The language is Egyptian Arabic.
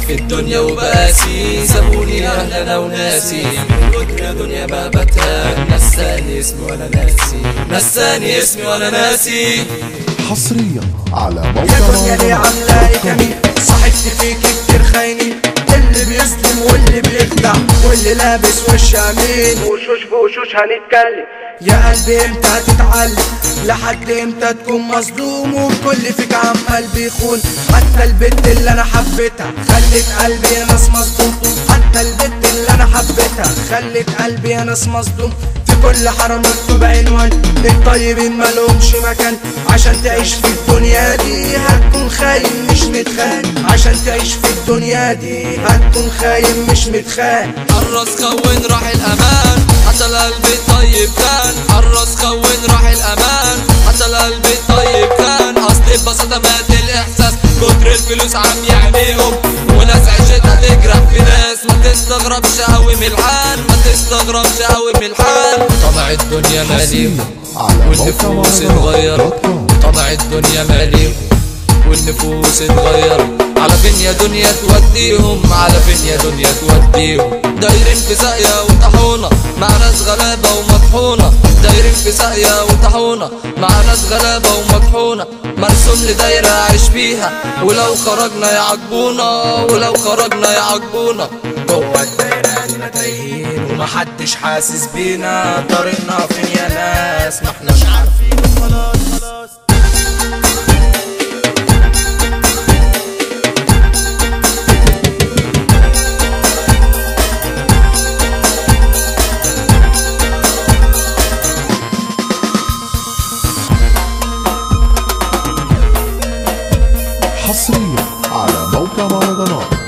في الدنيا وباسي سابوني اهلنا وناسي من كتر يا دنيا ما بتهان نساني اسمي وانا ناسي نساني اسمي وانا ناسي حصريا على يا موقع دنيا ليه مهرجانات عاملاي كمين صاحبت فيك كتير خاينين اللي بيظلم واللي بيخدع واللي لابس وش امين وشوش بوشوش هنتكلم يا قلبي امتى هتتعلم لحد امتى تكون مظلوم والكل فيك عمال بيخون حتى البت اللي انا حبيتها خلت قلبي يا ناس مصدوم حتى البت اللي انا حبيتها خلت قلبي يا ناس مصدوم في كل حرم مكتوب عنوان الطيبين مالهمش مكان عشان تعيش في الدنيا دي هتكون خاين مش متخان عشان تعيش في الدنيا دي هتكون خاين مش متخان حرص كون راح الامان حتى القلب الطيب كان حرص كون راح الامان حتى القلب الطيب كان اصل البساطه مات الاحساس كتر الفلوس عم يعميهم وناس عيشتها تجرح في ناس ما تستغربش قوي من الحال ما تستغربش قوي من الحال طبع الدنيا ماليهم على موقع والنفوس مهرجانات اتغيرت دوت كوم. طبع الدنيا ماليهم والنفوس اتغيرت على فين يا دنيا توديهم على فين يا دنيا توديهم دايرين في ساقية وطحونة مع ناس غلابة ومطحونة دايرين في ساقية وطحونة مع ناس غلابة ومطحونة مرسوم لي دايرة أعيش فيها ولو خرجنا يعاقبونا ولو خرجنا يعاقبونا جوه الدايرة دينا تايهين ومحدش حاسس بينا طريقنا فين يا ناس ما احناش عارفين خلاص خلاص حصريا على موقع مهرجانات